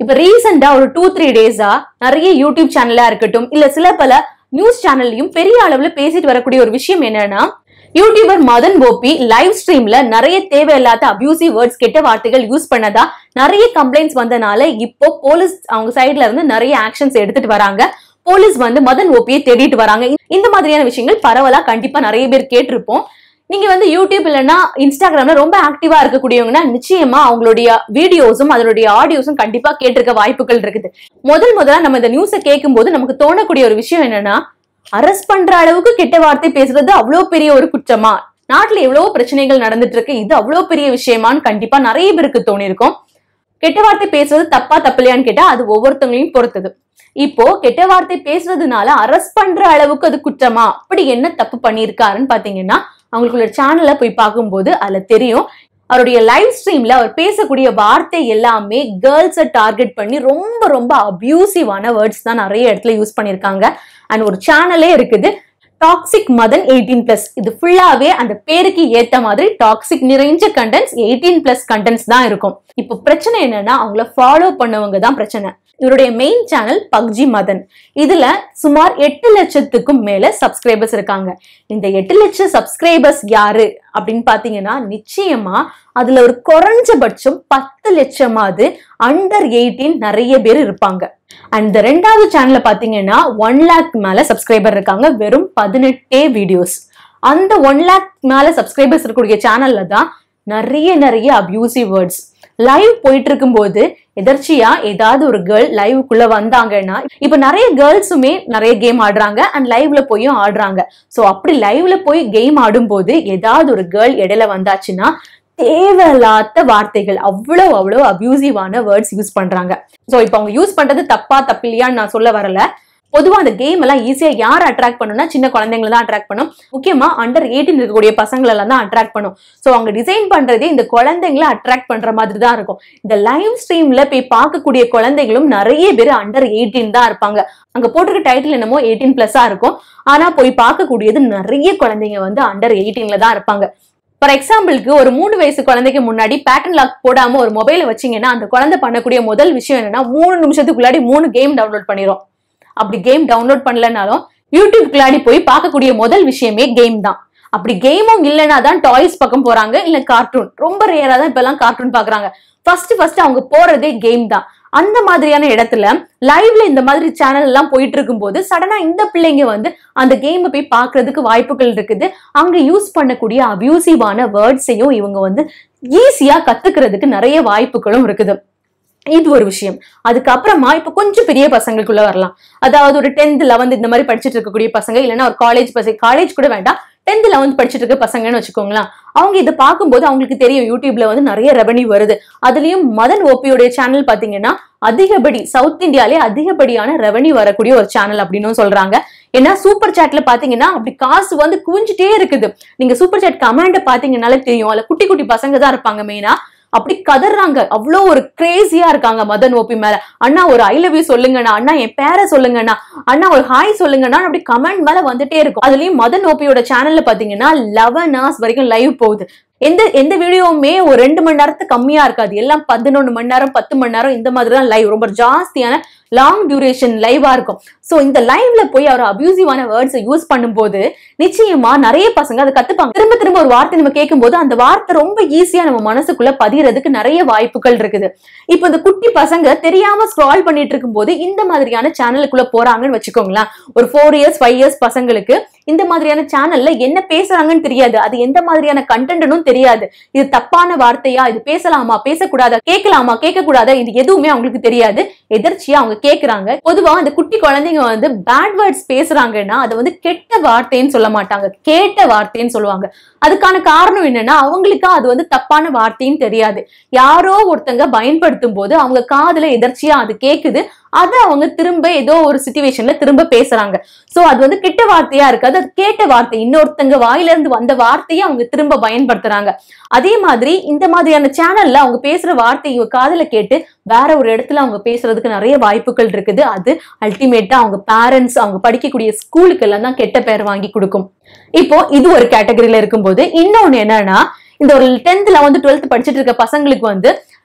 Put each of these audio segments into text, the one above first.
இப்ப ரீசெண்டா ஒரு டூ த்ரீ டேஸா நிறைய யூடியூப் சேனலா இருக்கட்டும் இல்ல சில பல நியூஸ் சேனல்லையும் பெரிய அளவுல பேசிட்டு வரக்கூடிய ஒரு விஷயம் என்னன்னா யூடியூபர் மதன் கோபி லைவ் ஸ்ட்ரீம்ல நிறைய தேவையில்லாத அபியூசிவ் வேர்ட்ஸ் கெட்ட வார்த்தைகள் யூஸ் பண்ணதா நிறைய கம்ப்ளைண்ட்ஸ் வந்தனால இப்போ போலீஸ் அவங்க சைடுல இருந்து நிறைய ஆக்ஷன்ஸ் எடுத்துட்டு வராங்க போலீஸ் வந்து மதன் ஓபியை தேடிட்டு வராங்க இந்த மாதிரியான விஷயங்கள் பரவலா கண்டிப்பா நிறைய பேர் கேட்டிருப்போம் நீங்க வந்து யூடியூப் இல்லைன்னா இன்ஸ்டாகிராம்ல ரொம்ப ஆக்டிவா இருக்கக்கூடியவங்கன்னா நிச்சயமா அவங்களுடைய வீடியோஸும் அதனுடைய ஆடியோஸும் கண்டிப்பா கேட்டிருக்க வாய்ப்புகள் இருக்குது முதல் முதல்ல நம்ம இந்த நியூஸை கேட்கும்போது நமக்கு தோணக்கூடிய ஒரு விஷயம் என்னன்னா அரெஸ்ட் பண்ற அளவுக்கு கெட்ட வார்த்தை பேசுறது அவ்வளவு பெரிய ஒரு குற்றமா நாட்டுல எவ்வளவோ பிரச்சனைகள் நடந்துட்டு இருக்கு இது அவ்வளவு பெரிய விஷயமான்னு கண்டிப்பா நிறைய பேருக்கு தோணிருக்கும் கெட்ட வார்த்தை பேசுறது தப்பா தப்பில்லையான்னு கேட்டா அது ஒவ்வொருத்தவங்களையும் பொறுத்தது இப்போ கெட்ட வார்த்தை பேசுறதுனால அரெஸ்ட் பண்ற அளவுக்கு அது குற்றமா அப்படி என்ன தப்பு பண்ணியிருக்காருன்னு பாத்தீங்கன்னா அவங்களுக்குள்ள சேனல்ல போய் பார்க்கும்போது அதுல தெரியும் அவருடைய லைவ் ஸ்ட்ரீம்ல அவர் பேசக்கூடிய வார்த்தை எல்லாமே கேர்ள்ஸை டார்கெட் பண்ணி ரொம்ப ரொம்ப அபியூசிவான வேர்ட்ஸ் தான் நிறைய இடத்துல யூஸ் பண்ணியிருக்காங்க அண்ட் ஒரு சேனலே இருக்குது டாக்ஸிக் மதன் எயிட்டீன் பிளஸ் இது ஃபுல்லாவே அந்த பேருக்கு ஏத்த மாதிரி டாக்ஸிக் நிறைஞ்ச கண்டென்ட்ஸ் எயிட்டீன் பிளஸ் கண்டென்ட்ஸ் தான் இருக்கும் இப்போ பிரச்சனை என்னன்னா அவங்கள ஃபாலோ பண்ணவங்க தான் பிரச்சனை இவருடைய மெயின் சேனல் பக்ஜி மதன் இதுல சுமார் எட்டு லட்சத்துக்கும் மேல சப்ஸ்கிரைபர்ஸ் இருக்காங்க இந்த எட்டு லட்சம் சப்ஸ்கிரைபர்ஸ் யாரு அப்படின்னு பாத்தீங்கன்னா நிச்சயமா அதுல ஒரு குறைஞ்சபட்சம் பத்து லட்சமாவது அண்டர் எயிட்டீன் நிறைய பேர் இருப்பாங்க அண்ட் இந்த ரெண்டாவது சேனல்ல பாத்தீங்கன்னா ஒன் லேக் மேல சப்ஸ்கிரைபர் இருக்காங்க வெறும் பதினெட்டே வீடியோஸ் அந்த ஒன் லேக் மேல சப்ஸ்கிரைபர்ஸ் இருக்கக்கூடிய சேனல்ல தான் நிறைய நிறைய அபியூசிவ் வேர்ட்ஸ் லைவ் போயிட்டு இருக்கும்போது எதர்ச்சியா ஏதாவது ஒரு கேர்ள் லைவுக்குள்ள வந்தாங்கன்னா இப்ப நிறைய கேர்ள்ஸுமே நிறைய கேம் ஆடுறாங்க அண்ட் லைவ்ல போயும் ஆடுறாங்க சோ அப்படி லைவ்ல போய் கேம் ஆடும்போது ஏதாவது ஒரு கேர்ள் இடையில வந்தாச்சுன்னா தேவையில்லாத வார்த்தைகள் அவ்வளோ அவ்வளோ அபியூசிவான வேர்ட்ஸ் யூஸ் பண்றாங்க ஸோ இப்போ அவங்க யூஸ் பண்றது தப்பா தப்பில்லையான்னு நான் சொல்ல வரல பொதுவா அந்த கேம் எல்லாம் ஈஸியா யார் அட்ராக்ட் பண்ணும்னா சின்ன குழந்தைங்களை தான் அட்ராக்ட் பண்ணும் முக்கியமா அண்டர் எயிட்டீன் இருக்கக்கூடிய பசங்களை எல்லாம் தான் அட்ராக்ட் பண்ணும் ஸோ அவங்க டிசைன் பண்றதே இந்த குழந்தைங்களை அட்ராக்ட் பண்ற மாதிரி தான் இருக்கும் இந்த லைவ் ஸ்ட்ரீம்ல போய் பார்க்கக்கூடிய குழந்தைகளும் நிறைய பேர் அண்டர் எயிட்டீன் தான் இருப்பாங்க அங்க போட்டிருக்க டைட்டில் என்னமோ எயிட்டீன் பிளஸ்ஸா இருக்கும் ஆனா போய் பார்க்கக்கூடியது நிறைய குழந்தைங்க வந்து அண்டர் எயிட்டீன்ல தான் இருப்பாங்க ஃபார் எக்ஸாம்பிளுக்கு ஒரு மூணு வயசு குழந்தைக்கு முன்னாடி பேட்டர்ன் லாக் போடாம ஒரு மொபைலை வச்சீங்கன்னா அந்த குழந்தை பண்ணக்கூடிய முதல் விஷயம் என்னன்னா மூணு நிமிஷத்துக்குள்ளாடி மூணு கேம் டவுன்லோட் பண்ணிரும் அப்படி கேம் டவுன்லோட் பண்ணலனாலும் யூடியூப்குள்ளாடி போய் பார்க்கக்கூடிய முதல் விஷயமே கேம் தான் அப்படி கேமும் இல்லைன்னா தான் டாய்ஸ் பக்கம் போறாங்க இல்ல கார்ட்டூன் ரொம்ப ரேரா தான் இப்பெல்லாம் கார்ட்டூன் பாக்குறாங்க ஃபர்ஸ்ட் ஃபர்ஸ்ட் அவங்க போறதே கேம் தான் அந்த மாதிரியான இடத்துல லைவ்ல இந்த மாதிரி சேனல் எல்லாம் போயிட்டு இருக்கும்போது சடனா இந்த பிள்ளைங்க வந்து அந்த கேமை போய் பார்க்கிறதுக்கு வாய்ப்புகள் இருக்குது அங்க யூஸ் பண்ணக்கூடிய அபியூசிவான வேர்ட்ஸையும் இவங்க வந்து ஈஸியா கத்துக்கிறதுக்கு நிறைய வாய்ப்புகளும் இருக்குது இது ஒரு விஷயம் அதுக்கப்புறமா இப்ப கொஞ்சம் பெரிய பசங்களுக்குள்ள வரலாம் அதாவது ஒரு டென்த் லெவன்த் இந்த மாதிரி படிச்சுட்டு இருக்கக்கூடிய பசங்க இல்லைன்னா ஒரு காலேஜ் பசங்க காலேஜ் கூட வேண்டாம் டென்த் லெவன்த் படிச்சுட்டு இருக்க பசங்கன்னு வச்சுக்கோங்களேன் அவங்க இதை பார்க்கும்போது அவங்களுக்கு தெரியும் யூடியூப்ல வந்து நிறைய ரெவன்யூ வருது அதுலயும் மதன் ஓபியோடைய சேனல் பாத்தீங்கன்னா அதிகப்படி சவுத் இந்தியாலே அதிகப்படியான ரெவன்யூ வரக்கூடிய ஒரு சேனல் அப்படின்னு சொல்றாங்க ஏன்னா சூப்பர் சாட்ல பாத்தீங்கன்னா அப்படி காசு வந்து குவிஞ்சிட்டே இருக்குது நீங்க சூப்பர் சாட் கமெண்ட பாத்தீங்கன்னாலே தெரியும் அதுல குட்டி குட்டி பசங்க தான் இருப்பாங்க மெயினா அப்படி கதறாங்க அவ்வளோ ஒரு கிரேசியா இருக்காங்க மதன் ஓபி மேல அண்ணா ஒரு ஐ லவ் யூ சொல்லுங்கண்ணா அண்ணா என் பேரை சொல்லுங்கண்ணா அண்ணா ஒரு ஹாய் சொல்லுங்கண்ணா அப்படி கமெண்ட் மேல வந்துட்டே இருக்கும் அதுலயும் மதன் ஓபியோட சேனல்ல பாத்தீங்கன்னா லெவன் ஹவர்ஸ் வரைக்கும் லைவ் போகுது எந்த எந்த வீடியோவுமே ஒரு ரெண்டு மணி நேரத்துக்கு கம்மியா இருக்காது எல்லாம் பதினொன்று மணி நேரம் பத்து மணி நேரம் இந்த மாதிரி தான் லைவ் ரொம்ப ஜாஸ்தியான லாங் டியூரேஷன் லைவா இருக்கும் ஸோ இந்த லைவ்ல போய் அவர் அபியூசிவான வேர்ட்ஸை யூஸ் பண்ணும்போது நிச்சயமா நிறைய பசங்க அதை கத்துப்பாங்க திரும்ப திரும்ப ஒரு வார்த்தை நம்ம கேட்கும்போது அந்த வார்த்தை ரொம்ப ஈஸியா நம்ம மனசுக்குள்ள பதியறதுக்கு நிறைய வாய்ப்புகள் இருக்குது இப்போ இந்த குட்டி பசங்க தெரியாம ஸ்க்ரால் பண்ணிட்டு இருக்கும்போது இந்த மாதிரியான சேனலுக்குள்ள போறாங்கன்னு வச்சுக்கோங்களேன் ஒரு ஃபோர் இயர்ஸ் ஃபைவ் இயர்ஸ் பசங்களுக்கு இந்த மாதிரியான சேனல்ல என்ன பேசுறாங்கன்னு தெரியாது அது எந்த மாதிரியான கண்டென்ட்னும் தெரியாது இது தப்பான வார்த்தையா இது பேசலாமா பேசக்கூடாதா கேட்கலாமா கேட்க கூடாதா இது எதுவுமே அவங்களுக்கு தெரியாது எதிர்ச்சியா அவங்க கேக்குறாங்க பொதுவா அந்த குட்டி குழந்தைங்க வந்து பேட் வேர்ட்ஸ் பேசுறாங்கன்னா அதை வந்து கெட்ட வார்த்தைன்னு சொல்ல மாட்டாங்க கேட்ட வார்த்தைன்னு சொல்லுவாங்க அதுக்கான காரணம் என்னன்னா அவங்களுக்கு அது வந்து தப்பான வார்த்தைன்னு தெரியாது யாரோ ஒருத்தங்க பயன்படுத்தும் போது அவங்க காதுல எதர்ச்சியா அது கேக்குது அதை அவங்க திரும்ப ஏதோ ஒரு சுச்சுவேஷன்ல திரும்ப பேசுறாங்க சோ அது வந்து கெட்ட வார்த்தையா இருக்காது அது கேட்ட வார்த்தை இன்னொருத்தங்க வாயில இருந்து வந்த வார்த்தையை அவங்க திரும்ப பயன்படுத்துறாங்க அதே மாதிரி இந்த மாதிரியான சேனல்ல அவங்க பேசுற வார்த்தை இவங்க காதுல கேட்டு வேற ஒரு இடத்துல அவங்க பேசுறதுக்கு நிறைய வாய்ப்புகள் இருக்குது அது அல்டிமேட்டா அவங்க பேரண்ட்ஸ் அவங்க படிக்கக்கூடிய ஸ்கூலுக்கு எல்லாம் தான் கெட்ட பேர் வாங்கி கொடுக்கும் இப்போ இது ஒரு கேட்டகரியில இருக்கும்போது இன்னொன்னு என்னன்னா இந்த ஒரு டென்த் லெவன்த் டுவெல்த் படிச்சுட்டு இருக்க பசங்களுக்கு வந்து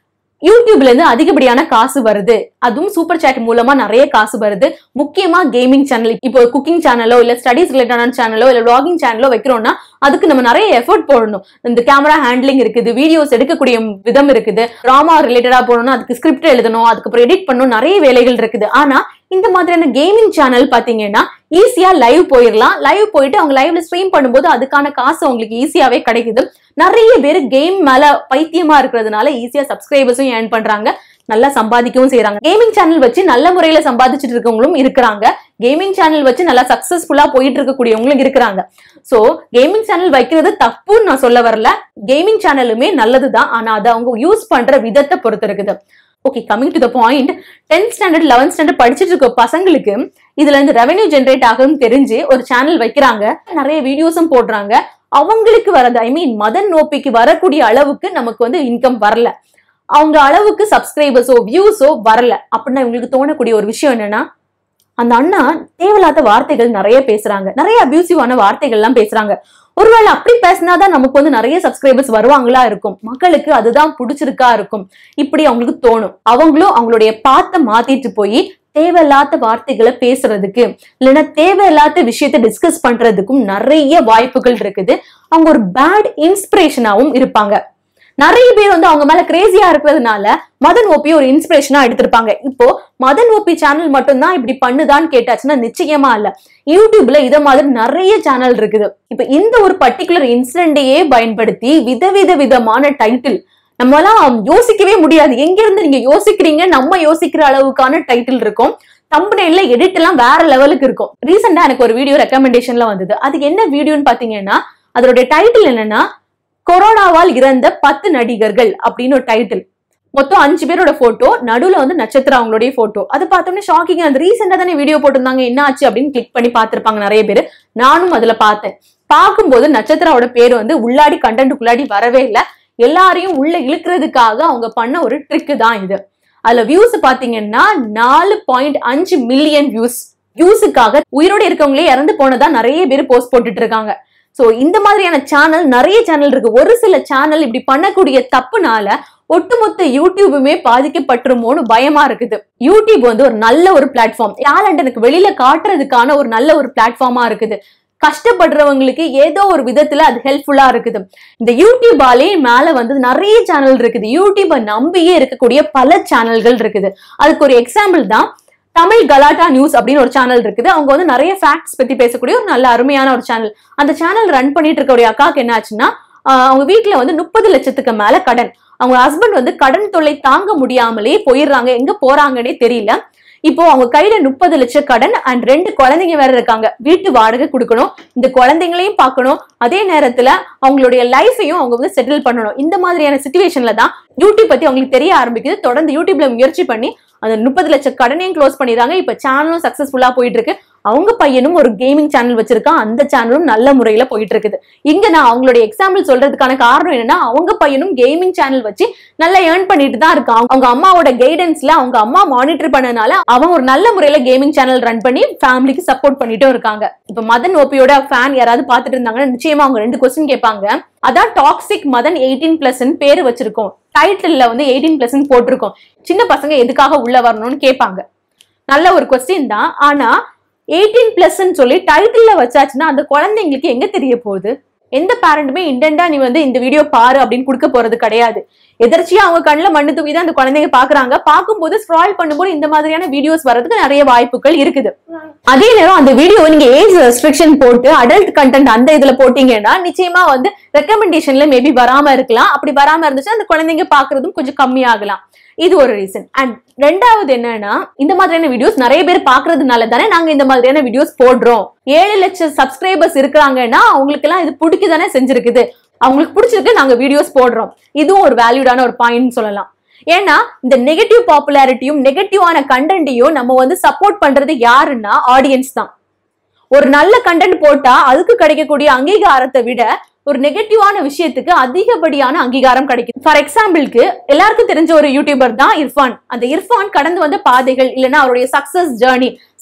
யூடியூப்ல இருந்து அதிகப்படியான காசு வருது அதுவும் சூப்பர் சாட் மூலமா நிறைய காசு வருது முக்கியமா கேமிங் சேனல் இப்போ குக்கிங் சேனலோ இல்ல ஸ்டடிஸ் ரிலேட்டடான சேனலோ இல்ல vlogging சேனலோ வைக்கிறோம்னா அதுக்கு நம்ம நிறைய எஃபர்ட் போடணும் இந்த கேமரா ஹேண்ட்லிங் இருக்குது வீடியோஸ் எடுக்கக்கூடிய விதம் இருக்குது டிராமா ரிலேட்டடா போடணும் அதுக்கு ஸ்கிரிப்ட் எழுதணும் அதுக்கப்புறம் எடிட் பண்ணணும் நிறைய வேலைகள் இருக்குது ஆனா இந்த மாதிரியான கேமிங் சேனல் பாத்தீங்கன்னா ஈஸியா லைவ் போயிடலாம் லைவ் போயிட்டு அவங்க லைவ்ல ஸ்ட்ரீம் பண்ணும்போது அதுக்கான காசு அவங்களுக்கு ஈஸியாவே கிடைக்குது நிறைய பேர் கேம் மேல பைத்தியமா இருக்கிறதுனால ஈஸியா சப்ஸ்கிரைபர்ஸும் ஏர்ன் பண்றாங்க நல்லா சம்பாதிக்கவும் செய்றாங்க கேமிங் சேனல் வச்சு நல்ல முறையில சம்பாதிச்சுட்டு இருக்கவங்களும் இருக்கிறாங்க கேமிங் சேனல் வச்சு நல்லா சக்சஸ்ஃபுல்லா போயிட்டு இருக்கக்கூடியவங்களும் இருக்கிறாங்க சோ கேமிங் சேனல் வைக்கிறது தப்புன்னு நான் சொல்ல வரல கேமிங் சேனலுமே நல்லதுதான் ஆனா அதை அவங்க யூஸ் பண்ற விதத்தை பொறுத்து இருக்குது okay coming to the point tenth standard eleventh standard படிச்சிட்டு இருக்க பசங்களுக்கு இதுல இருந்து ரெவென்யூ ஜென்ரேட் ஆகும் தெரிஞ்சு ஒரு சேனல் வைக்கிறாங்க நிறைய வீடியோஸும் போடுறாங்க அவங்களுக்கு வரது ஐ மீன் மதன் நோப்பிக்கு வரக்கூடிய அளவுக்கு நமக்கு வந்து இன்கம் வரல அவங்க அளவுக்கு சப்ஸ்கிரைபர்ஸோ வியூஸோ வரல அப்படின்னா இவங்களுக்கு தோணக்கூடிய ஒரு விஷயம் என்னன்னா அந்த அண்ணா தேவையில்லாத வார்த்தைகள் நிறைய பேசுறாங்க நிறைய அபியூசிவான வார்த்தைகள் எல்லாம் பேசுறாங்க ஒருவேளை அப்படி பேசினாதான் நமக்கு வந்து நிறைய சப்ஸ்கிரைபர்ஸ் வருவாங்களா இருக்கும் மக்களுக்கு அதுதான் பிடிச்சிருக்கா இருக்கும் இப்படி அவங்களுக்கு தோணும் அவங்களும் அவங்களுடைய பாத்தை மாத்திட்டு போய் தேவையில்லாத வார்த்தைகளை பேசுறதுக்கு இல்லைன்னா தேவையில்லாத விஷயத்தை டிஸ்கஸ் பண்றதுக்கும் நிறைய வாய்ப்புகள் இருக்குது அவங்க ஒரு பேட் இன்ஸ்பிரேஷனாவும் இருப்பாங்க நிறைய பேர் வந்து அவங்க மேல கிரேசியா இருக்கிறதுனால மதன் ஓபி ஒரு இன்ஸ்பிரேஷனா எடுத்திருப்பாங்க இப்போ மதன் ஓபி சேனல் மட்டும்தான் இப்படி பண்ணுதான்னு கேட்டாச்சுன்னா நிச்சயமா இல்ல யூடியூப்ல இத மாதிரி நிறைய சேனல் இருக்குது இப்ப இந்த ஒரு பர்டிகுலர் இன்சிடென்டையே பயன்படுத்தி விதவித விதமான டைட்டில் நம்மலாம் யோசிக்கவே முடியாது எங்க இருந்து நீங்க யோசிக்கிறீங்க நம்ம யோசிக்கிற அளவுக்கான டைட்டில் இருக்கும் தம்பனையில எடிட் எல்லாம் வேற லெவலுக்கு இருக்கும் ரீசெண்டா எனக்கு ஒரு வீடியோ ரெக்கமெண்டேஷன்ல வந்தது அது என்ன வீடியோன்னு பாத்தீங்கன்னா அதோட டைட்டில் என்னன்னா கொரோனாவால் இறந்த பத்து நடிகர்கள் அப்படின்னு ஒரு டைட்டில் மொத்தம் அஞ்சு பேரோட போட்டோ நடுவுல வந்து நட்சத்திரம் அவங்களுடைய போட்டோ அது பார்த்தோன்னே ஷாக்கிங் அந்த ரீசெண்டா தானே வீடியோ போட்டிருந்தாங்க என்ன ஆச்சு அப்படின்னு கிளிக் பண்ணி பார்த்திருப்பாங்க நிறைய பேர் நானும் அதுல பார்த்தேன் பார்க்கும்போது நட்சத்திராவோட பேர் வந்து உள்ளாடி கண்டென்ட்டுக்குள்ளாடி வரவே இல்லை எல்லாரையும் உள்ள இழுக்கிறதுக்காக அவங்க பண்ண ஒரு ட்ரிக்கு தான் இது அதுல வியூஸ் பாத்தீங்கன்னா நாலு பாயிண்ட் அஞ்சு மில்லியன் வியூஸ் வியூஸுக்காக உயிரோட இருக்கவங்களே இறந்து போனதா நிறைய பேர் போஸ்ட் போட்டுட்டு இருக்காங்க சோ இந்த மாதிரியான சேனல் நிறைய சேனல் இருக்கு ஒரு சில சேனல் இப்படி பண்ணக்கூடிய தப்புனால ஒட்டுமொத்த யூடியூபுமே பாதிக்கப்பட்டுருமோன்னு பயமா இருக்குது யூடியூப் வந்து ஒரு நல்ல ஒரு பிளாட்ஃபார்ம் டேலண்ட் எனக்கு வெளியில காட்டுறதுக்கான ஒரு நல்ல ஒரு பிளாட்ஃபார்மா இருக்குது கஷ்டப்படுறவங்களுக்கு ஏதோ ஒரு விதத்துல அது ஹெல்ப்ஃபுல்லா இருக்குது இந்த யூடியூபாலே மேல வந்து நிறைய சேனல் இருக்குது யூடியூபை நம்பியே இருக்கக்கூடிய பல சேனல்கள் இருக்குது அதுக்கு ஒரு எக்ஸாம்பிள் தான் தமிழ் கலாட்டா நியூஸ் அப்படின்னு ஒரு சேனல் இருக்குது அவங்க வந்து நிறைய ஃபேக்ட்ஸ் பத்தி பேசக்கூடிய ஒரு நல்ல அருமையான ஒரு சேனல் அந்த சேனல் ரன் பண்ணிட்டு இருக்கக்கூடிய அக்காவுக்கு என்ன ஆச்சுன்னா ஆஹ் அவங்க வீட்டுல வந்து முப்பது லட்சத்துக்கு மேல கடன் அவங்க ஹஸ்பண்ட் வந்து கடன் தொல்லை தாங்க முடியாமலே போயிடுறாங்க எங்க போறாங்கன்னே தெரியல இப்போ அவங்க கையில முப்பது லட்சம் கடன் அண்ட் ரெண்டு குழந்தைங்க வேற இருக்காங்க வீட்டு வாடகை கொடுக்கணும் இந்த குழந்தைங்களையும் பார்க்கணும் அதே நேரத்துல அவங்களுடைய லைஃபையும் அவங்க வந்து செட்டில் பண்ணணும் இந்த மாதிரியான சுச்சுவேஷன்ல தான் யூடியூப் பத்தி அவங்களுக்கு தெரிய ஆரம்பிக்குது தொடர்ந்து யூடியூப்ல முயற்சி பண்ணி அந்த முப்பது லட்சம் கடனையும் க்ளோஸ் பண்ணிடுறாங்க இப்ப சேனலும் சக்சஸ்ஃபுல்லா போயிட்டு இருக்கு அவங்க பையனும் ஒரு கேமிங் சேனல் வச்சிருக்கான் அந்த சேனலும் நல்ல முறையில போயிட்டு இருக்குது இங்க நான் அவங்களுடைய எக்ஸாம்பிள் சொல்றதுக்கான காரணம் என்னன்னா அவங்க பையனும் கேமிங் சேனல் வச்சு நல்லா ஏர்ன் பண்ணிட்டு தான் இருக்கான் அவங்க அம்மாவோட கைடன்ஸ்ல அவங்க அம்மா மானிட்டர் பண்ணனால அவன் ஒரு நல்ல முறையில கேமிங் சேனல் ரன் பண்ணி ஃபேமிலிக்கு சப்போர்ட் பண்ணிட்டும் இருக்காங்க இப்ப மதன் ஓபியோட ஃபேன் யாராவது பார்த்துட்டு இருந்தாங்கன்னா நிச்சயமா அவங்க ரெண்டு கொஸ்டின் கேட்பாங்க அதான் டாக்ஸிக் மதன் எயிட்டீன் பிளஸ் பேரு வச்சிருக்கோம் டைட்டில்ல வந்து எயிட்டீன் பிளஸ் போட்டிருக்கோம் சின்ன பசங்க எதுக்காக உள்ள வரணும்னு கேட்பாங்க நல்ல ஒரு கொஸ்டின் தான் ஆனா எயிட்டீன் பிளஸ்ன்னு சொல்லி டைட்டில்ல வச்சாச்சுன்னா அந்த குழந்தைங்களுக்கு எங்க தெரிய போகுது எந்த பேரண்ட்டுமே இன்டென்டா நீ வந்து இந்த வீடியோ பாரு அப்படின்னு கொடுக்க போறது கிடையாது எதர்ச்சியா அவங்க கண்ணுல மண்ணு தூக்கி தான் அந்த குழந்தைங்க பாக்குறாங்க பார்க்கும்போது ஸ்க்ரால் பண்ணும்போது இந்த மாதிரியான வீடியோஸ் வரதுக்கு நிறைய வாய்ப்புகள் இருக்குது அதே நேரம் அந்த வீடியோ நீங்க ஏஜ் ரெஸ்ட்ரிக்ஷன் போட்டு அடல்ட் கண்டென்ட் அந்த இதுல போட்டீங்கன்னா நிச்சயமா வந்து ரெக்கமெண்டேஷன்ல மேபி வராம இருக்கலாம் அப்படி வராம இருந்துச்சுன்னா அந்த குழந்தைங்க பாக்குறதும் கொஞ்சம் கம்மியாகலாம் இது ஒரு ரீசன் அண்ட் ரெண்டாவது என்னன்னா இந்த மாதிரியான வீடியோஸ் நிறைய பேர் பாக்குறதுனால தானே நாங்க இந்த மாதிரியான வீடியோஸ் போடுறோம் ஏழு லட்சம் சப்ஸ்கிரைபர்ஸ் இருக்கிறாங்கன்னா அவங்களுக்கு எல்லாம் இது பிடிக்க தானே செஞ்சிருக்குது அவங்களுக்கு பிடிச்சிருக்கு நாங்க வீடியோஸ் போடுறோம் இதுவும் ஒரு வேல்யூடான ஒரு பாயிண்ட் சொல்லலாம் ஏன்னா இந்த நெகட்டிவ் பாப்புலாரிட்டியும் நெகட்டிவான கண்டென்ட்டையும் நம்ம வந்து சப்போர்ட் பண்றது யாருன்னா ஆடியன்ஸ் தான் ஒரு நல்ல கண்டென்ட் போட்டா அதுக்கு கிடைக்கக்கூடிய அங்கீகாரத்தை விட ஒரு நெகட்டிவான விஷயத்துக்கு அதிகப்படியான அங்கீகாரம் கிடைக்கும் ஃபார் எக்ஸாம்பிளுக்கு எல்லாருக்கும் தெரிஞ்ச ஒரு யூடியூபர் தான் இர்ஃபான் அந்த இர்ஃபான் கடந்து வந்த பாதைகள் இல்லைன்னா அவருடைய சக்சஸ் ஜேர்னி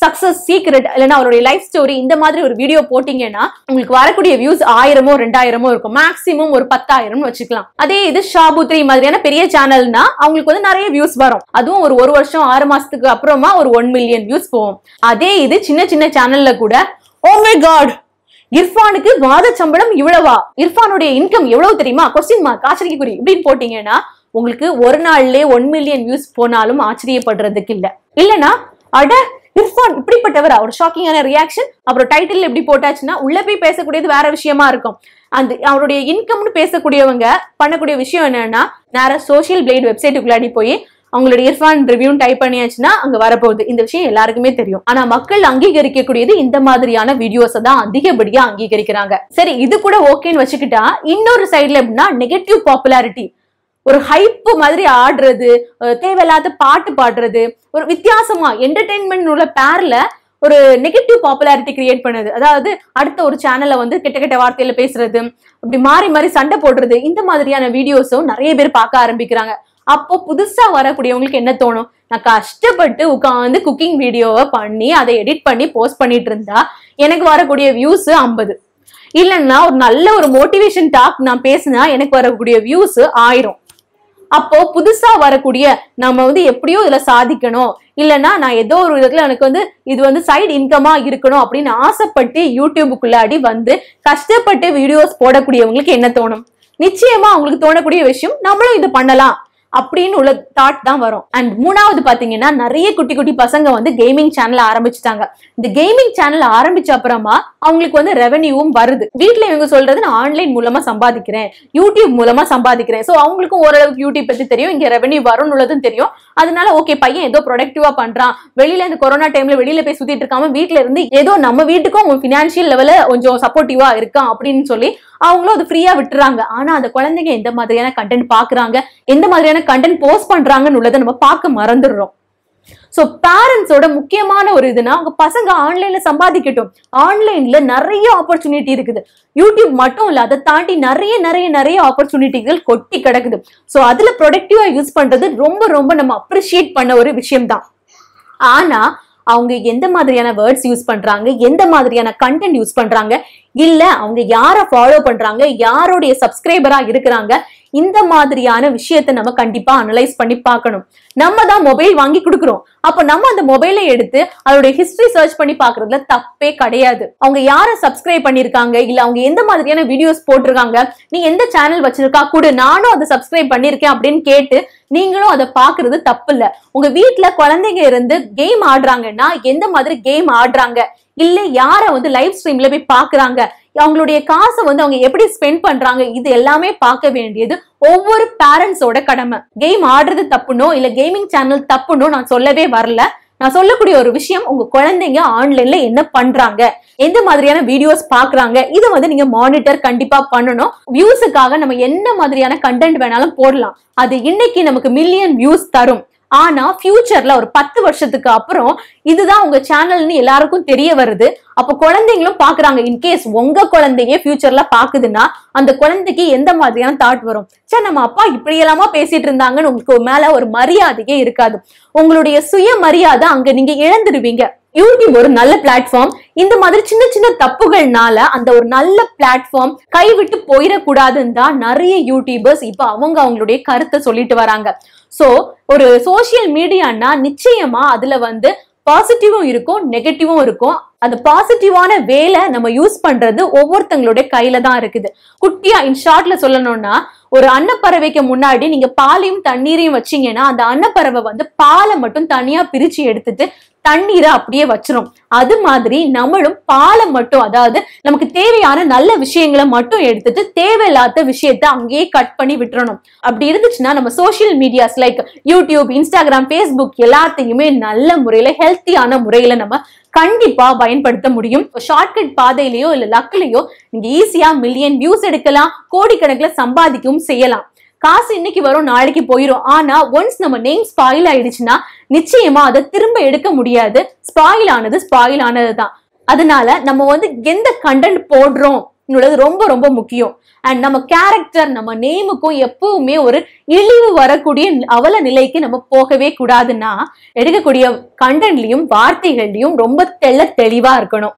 சக்சஸ் சீக்ரெட் இல்லைன்னா அவருடைய லைஃப் ஸ்டோரி இந்த மாதிரி ஒரு வீடியோ போட்டீங்கன்னா உங்களுக்கு வரக்கூடிய வியூஸ் ஆயிரமோ ரெண்டாயிரமோ இருக்கும் மேக்ஸிமம் ஒரு பத்தாயிரம்னு வச்சுக்கலாம் அதே இது ஷாபுத்ரி மாதிரியான பெரிய சேனல்னா அவங்களுக்கு வந்து நிறைய வியூஸ் வரும் அதுவும் ஒரு ஒரு வருஷம் ஆறு மாசத்துக்கு அப்புறமா ஒரு ஒன் மில்லியன் வியூஸ் போகும் அதே இது சின்ன சின்ன சேனல்ல கூட ஓ மை காட் இர்ஃபானுக்கு மாத சம்பளம் இவ்வளவா இர்ஃபானுடைய இன்கம் எவ்வளவு தெரியுமா கொஸ்டின் மார்க் ஆச்சரியக்குறி இப்படின்னு போட்டீங்கன்னா உங்களுக்கு ஒரு நாள்லயே ஒன் மில்லியன் வியூஸ் போனாலும் ஆச்சரியப்படுறதுக்கு இல்ல இல்லனா அட இர்ஃபான் இப்படிப்பட்டவர் ஒரு ஷாக்கிங்கான ரியாக்ஷன் அப்புறம் டைட்டில் எப்படி போட்டாச்சுன்னா உள்ள போய் பேசக்கூடியது வேற விஷயமா இருக்கும் அந்த அவருடைய இன்கம்னு பேசக்கூடியவங்க பண்ணக்கூடிய விஷயம் என்னன்னா நேரா சோஷியல் பிளேட் வெப்சைட்டுக்குள்ளாடி போய் அவங்களோட இர்ஃபான் ரிவ்யூ டைப் பண்ணியாச்சுன்னா அங்க வரப்போகுது இந்த விஷயம் எல்லாருக்குமே தெரியும் ஆனா மக்கள் அங்கீகரிக்கக்கூடியது இந்த மாதிரியான வீடியோஸை தான் அதிகப்படியா அங்கீகரிக்கிறாங்க சரி இது கூட ஓகேன்னு வச்சுக்கிட்டா இன்னொரு சைடுல எப்படின்னா நெகட்டிவ் பாப்புலாரிட்டி ஒரு ஹைப்பு மாதிரி ஆடுறது அஹ் தேவையில்லாத பாட்டு பாடுறது ஒரு வித்தியாசமா என்டர்டெயின்மெண்ட் உள்ள பேர்ல ஒரு நெகட்டிவ் பாப்புலாரிட்டி கிரியேட் பண்ணுது அதாவது அடுத்த ஒரு சேனல்ல வந்து கெட்ட கெட்ட வார்த்தையில பேசுறது இப்படி மாறி மாறி சண்டை போடுறது இந்த மாதிரியான வீடியோஸும் நிறைய பேர் பார்க்க ஆரம்பிக்கிறாங்க அப்போ புதுசா வரக்கூடியவங்களுக்கு என்ன தோணும் நான் கஷ்டப்பட்டு உட்காந்து குக்கிங் வீடியோவை பண்ணி அதை எடிட் பண்ணி போஸ்ட் பண்ணிட்டு இருந்தா எனக்கு வரக்கூடிய வியூஸ் ஐம்பது இல்லைன்னா ஒரு நல்ல ஒரு மோட்டிவேஷன் டாக் நான் பேசினா எனக்கு வரக்கூடிய வியூஸ் ஆயிரம் அப்போ புதுசா வரக்கூடிய நம்ம வந்து எப்படியோ இதுல சாதிக்கணும் இல்லைன்னா நான் ஏதோ ஒரு விதத்துல எனக்கு வந்து இது வந்து சைடு இன்கமா இருக்கணும் அப்படின்னு ஆசைப்பட்டு யூடியூபுக்குள்ளாடி வந்து கஷ்டப்பட்டு வீடியோஸ் போடக்கூடியவங்களுக்கு என்ன தோணும் நிச்சயமா அவங்களுக்கு தோணக்கூடிய விஷயம் நம்மளும் இது பண்ணலாம் அப்படின்னு உள்ள தாட் தான் வரும் அண்ட் மூணாவது பாத்தீங்கன்னா நிறைய குட்டி குட்டி பசங்க வந்து கேமிங் சேனல் ஆரம்பிச்சுட்டாங்க இந்த கேமிங் சேனல் ஆரம்பிச்ச அப்புறமா அவங்களுக்கு வந்து ரெவன்யூவும் வருது வீட்ல இவங்க சொல்றது நான் ஆன்லைன் மூலமா சம்பாதிக்கிறேன் யூடியூப் மூலமா சம்பாதிக்கிறேன் ஸோ அவங்களுக்கும் ஓரளவுக்கு யூடியூப் பத்தி தெரியும் இங்க ரெவன்யூ வரும்னு உள்ளதும் தெரியும் அதனால ஓகே பையன் ஏதோ ப்ரொடக்டிவா பண்றான் வெளியில இந்த கொரோனா டைம்ல வெளியில போய் சுத்திட்டு இருக்காம வீட்ல இருந்து ஏதோ நம்ம வீட்டுக்கும் அவங்க பினான்சியல் லெவல்ல கொஞ்சம் சப்போர்ட்டிவா இருக்கான் அப்படின்னு சொல்லி அவங்களும் அது ஃப்ரீயா விட்டுறாங்க ஆனா அந்த குழந்தைங்க எந்த மாதிரியான கண்டென்ட் பாக்குறாங்க எந்த மாதிரியான கண்டென்ட் போஸ்ட் பண்றாங்கன்னு உள்ளதை நம்ம பார்க்க மறந்துடுறோம் ஸோ பேரண்ட்ஸோட முக்கியமான ஒரு இதுனா அவங்க பசங்க ஆன்லைன்ல சம்பாதிக்கட்டும் ஆன்லைன்ல நிறைய ஆப்பர்ச்சுனிட்டி இருக்குது யூடியூப் மட்டும் இல்ல அதை தாண்டி நிறைய நிறைய நிறைய ஆப்பர்ச்சுனிட்டிகள் கொட்டி கிடக்குது ஸோ அதுல ப்ரொடக்டிவா யூஸ் பண்றது ரொம்ப ரொம்ப நம்ம அப்ரிஷியேட் பண்ண ஒரு விஷயம்தான் ஆனா அவங்க எந்த மாதிரியான வேர்ட்ஸ் யூஸ் பண்றாங்க எந்த மாதிரியான கண்டென்ட் யூஸ் பண்றாங்க இல்ல அவங்க யாரை ஃபாலோ பண்றாங்க யாருடைய சப்ஸ்கிரைபரா இருக்கிறாங்க இந்த மாதிரியான விஷயத்தை நம்ம கண்டிப்பா அனலைஸ் பண்ணி பார்க்கணும் நம்ம தான் மொபைல் வாங்கி கொடுக்குறோம் அப்ப நம்ம அந்த மொபைலை எடுத்து அதோட ஹிஸ்டரி சர்ச் பண்ணி பாக்குறதுல தப்பே கிடையாது அவங்க யாரை சப்ஸ்கிரைப் பண்ணிருக்காங்க இல்ல அவங்க எந்த மாதிரியான வீடியோஸ் போட்டிருக்காங்க நீ எந்த சேனல் வச்சிருக்கா கூட நானும் அதை சப்ஸ்கிரைப் பண்ணிருக்கேன் அப்படின்னு கேட்டு நீங்களும் அதை பாக்குறது தப்பு இல்ல உங்க வீட்ல குழந்தைங்க இருந்து கேம் ஆடுறாங்கன்னா எந்த மாதிரி கேம் ஆடுறாங்க இல்ல யார வந்து லைவ் ஸ்ட்ரீம்ல போய் பாக்குறாங்க அவங்களுடைய காசை வந்து அவங்க எப்படி ஸ்பெண்ட் பண்றாங்க இது எல்லாமே பார்க்க வேண்டியது ஒவ்வொரு பேரண்ட்ஸோட கடமை கேம் ஆடுறது தப்புனோ இல்ல கேமிங் சேனல் தப்புனோ நான் சொல்லவே வரல நான் சொல்லக்கூடிய ஒரு விஷயம் உங்க குழந்தைங்க ஆன்லைன்ல என்ன பண்றாங்க எந்த மாதிரியான வீடியோஸ் பாக்குறாங்க இதை வந்து நீங்க மானிட்டர் கண்டிப்பா பண்ணணும் வியூஸுக்காக நம்ம என்ன மாதிரியான கண்டென்ட் வேணாலும் போடலாம் அது இன்னைக்கு நமக்கு மில்லியன் வியூஸ் தரும் ஆனா ஃபியூச்சர்ல ஒரு பத்து வருஷத்துக்கு அப்புறம் இதுதான் உங்க சேனல்னு எல்லாருக்கும் தெரிய வருது அப்போ குழந்தைங்களும் பாக்குறாங்க இன்கேஸ் உங்க குழந்தைய ஃபியூச்சர்ல பாக்குதுன்னா அந்த குழந்தைக்கு எந்த மாதிரியான தாட் வரும் சரி நம்ம அப்பா இப்படி எல்லாமா பேசிட்டு இருந்தாங்கன்னு உங்களுக்கு மேல ஒரு மரியாதையே இருக்காது உங்களுடைய சுய மரியாதை அங்க நீங்க இழந்துடுவீங்க யூடியூப் ஒரு நல்ல பிளாட்ஃபார்ம் இந்த மாதிரி சின்ன சின்ன தப்புகள்னால அந்த ஒரு நல்ல பிளாட்ஃபார்ம் கைவிட்டு போயிடக்கூடாதுன்னு தான் நிறைய யூடியூபர்ஸ் இப்ப அவங்க அவங்களுடைய கருத்தை சொல்லிட்டு வராங்க சோ ஒரு சோசியல் மீடியான்னா நிச்சயமா அதுல வந்து பாசிட்டிவும் இருக்கும் நெகட்டிவும் இருக்கும் அந்த பாசிட்டிவான வேலை நம்ம யூஸ் பண்றது ஒவ்வொருத்தங்களுடைய கையில தான் இருக்குது குட்டியா இன் ஷார்ட்ல சொல்லணும்னா ஒரு அன்னப்பறவைக்கு முன்னாடி நீங்க பாலையும் தண்ணீரையும் வச்சீங்கன்னா அந்த அன்னப்பறவை வந்து பாலை மட்டும் தனியா பிரிச்சு எடுத்துட்டு தண்ணீரை அப்படியே வச்சிரும் அது மாதிரி நம்மளும் பாலை மட்டும் அதாவது நமக்கு தேவையான நல்ல விஷயங்களை மட்டும் எடுத்துட்டு தேவையில்லாத விஷயத்த அங்கேயே கட் பண்ணி விட்டுறணும் அப்படி இருந்துச்சுன்னா நம்ம social medias like YouTube Instagram Facebook எல்லாத்தையுமே நல்ல முறையில ஹெல்த்தியான முறையில நம்ம கண்டிப்பா பயன்படுத்த முடியும் ஷார்ட்கட் பாதையிலயோ இல்ல லக்லயோ நீங்க ஈஸியா மில்லியன் வியூஸ் எடுக்கலாம் கோடிக்கணக்குல சம்பாதிக்கவும் செய்யலாம் காசு இன்னைக்கு வரும் நாளைக்கு போயிடும் ஆனா ஒன்ஸ் நம்ம நேம் ஸ்பாயில் ஆயிடுச்சுன்னா நிச்சயமா அதை திரும்ப எடுக்க முடியாது ஸ்பாயில் ஆனது ஸ்பாயில் ஆனது தான் அதனால நம்ம வந்து எந்த கண்டென்ட் போடுறோம் உள்ளது ரொம்ப ரொம்ப முக்கியம் அண்ட் நம்ம கேரக்டர் நம்ம நேமுக்கும் எப்பவுமே ஒரு இழிவு வரக்கூடிய அவல நிலைக்கு நம்ம போகவே கூடாதுன்னா எடுக்கக்கூடிய கண்டென்ட்லயும் வார்த்தைகள்லயும் ரொம்ப தெள்ள தெளிவா இருக்கணும்